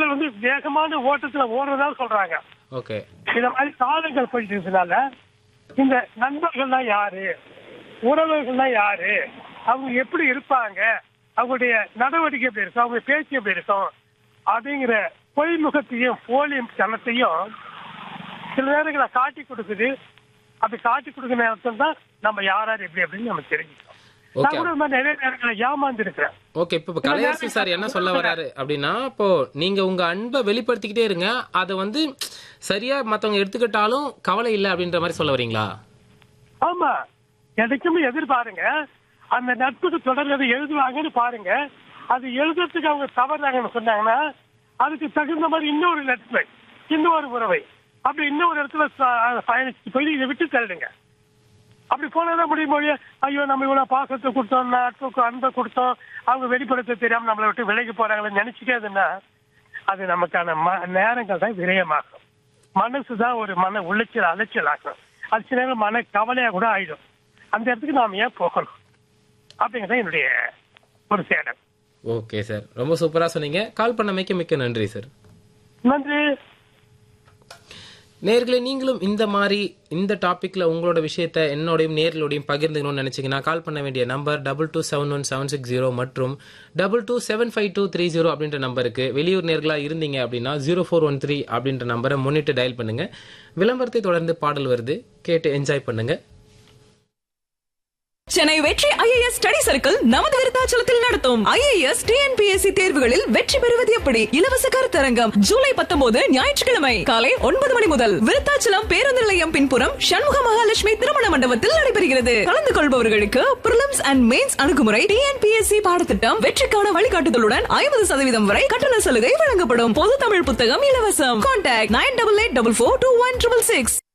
நண்பர்கள் வந்து வேகமான ஓட்டத்துல ஓடுறதா சொல்றாங்க ஓகே இந்த மாதிரி காலங்கள் போயிட்டு இருக்கிறதுனால இந்த நண்பர்கள்லாம் யாரு உறவுகள்லாம் யாரு அவங்க எப்படி இருப்பாங்க அவங்களுடைய நடவடிக்கை எப்படி இருக்கும் அவங்க பேச்சு எப்படி இருக்கும் அப்படிங்கிற பொய்முகத்தையும் போலியும் தனத்தையும் சில நேரங்களை காட்டி கொடுக்குது அப்படி காட்டி கொடுக்குற நேரத்தில் தான் நம்ம யாராரு எப்படி அப்படின்னு நம்ம தெரிஞ்சுக்கணும் நான் Okay. கூட இந்த மாதிரி நிறைய நேரங்களை ஏமாந்து இருக்கிறேன் ஓகே இப்போ இப்போ கலையரசு சார் என்ன சொல்ல வராரு அப்படின்னா இப்போ நீங்க உங்க அன்பை வெளிப்படுத்திக்கிட்டே இருங்க அதை வந்து சரியா மத்தவங்க எடுத்துக்கிட்டாலும் கவலை இல்லை அப்படின்ற மாதிரி சொல்ல வரீங்களா ஆமா எதுக்குமே எதிர்பாருங்க அந்த நட்புக்கு தொடர்ந்து எழுதுவாங்கன்னு பாருங்க அது எழுதுறதுக்கு அவங்க தவறாங்கன்னு சொன்னாங்கன்னா அதுக்கு தகுந்த மாதிரி இன்னொரு நட்பு இன்னொரு உறவை அப்படி இன்னொரு இடத்துல ச- பயணிச்சு போய் இதை விட்டு தள்ளுங்க அப்படி போனதான் முடியும் மொழிய ஐயோ நம்ம இவ்வளவு பாசத்தை கொடுத்தோம் நட்புக்கு அன்பை கொடுத்தோம் அவங்க வெளிப்படுத்த தெரியாம நம்மளை விட்டு விலகி போறாங்கன்னு நினைச்சுக்காதுன்னா அது நமக்கான ம- நேரங்கள் தான் விரயமாகும் மனசு தான் ஒரு மன உளைச்சல் அலைச்சல் ஆகும் அது சில நேரம் மன கவலையா கூட ஆயிடும் அந்த இடத்துக்கு நாம ஏன் போகணும் அப்படிங்கிறத என்னுடைய ஒரு சேடம் ஓகே சார் ரொம்ப சூப்பரா சொன்னீங்க கால் பண்ணமைக்கு மிக்க நன்றி சார் நன்றி நேர்களே நீங்களும் இந்த மாதிரி இந்த டாபிக்ல உங்களோட விஷயத்த என்னோடையும் நேர்களோடையும் பகிர்ந்துக்கணும்னு நினைச்சீங்கன்னா கால் பண்ண வேண்டிய number double two seven one seven six zero மற்றும் double two seven five two three zero அப்படின்ற நம்பருக்கு வெளியூர் நேர்களா இருந்தீங்க அப்படின்னா ஜீரோ ஃபோர் ஒன் த்ரீ அப்படின்ற நம்பரை முன்னிட்டு டயல் பண்ணுங்க விளம்பரத்தை தொடர்ந்து பாடல் வருது கேட்டு என்ஜாய் பண்ணுங்க சென்னை வெற்றி ஐஏஎஸ் ஸ்டடி சர்க்கிள் நமது விருத்தாச்சலத்தில் நடத்தும் ஐஏஎஸ் டிஎன்பிஎஸ்சி தேர்வுகளில் வெற்றி பெறுவது எப்படி இலவச கருத்தரங்கம் ஜூலை பத்தொன்பது ஞாயிற்றுக்கிழமை காலை ஒன்பது மணி முதல் விருத்தாச்சலம் பேருந்து நிலையம் பின்புறம் சண்முக மகாலட்சுமி திருமண மண்டபத்தில் நடைபெறுகிறது கலந்து கொள்பவர்களுக்கு பிரிலிம்ஸ் அண்ட் மெயின்ஸ் அணுகுமுறை டிஎன்பிஎஸ்சி பாடத்திட்டம் வெற்றிக்கான வழிகாட்டுதலுடன் ஐம்பது சதவீதம் வரை கட்டண சலுகை வழங்கப்படும் பொது தமிழ் புத்தகம் இலவசம் contact nine double eight double four two one triple six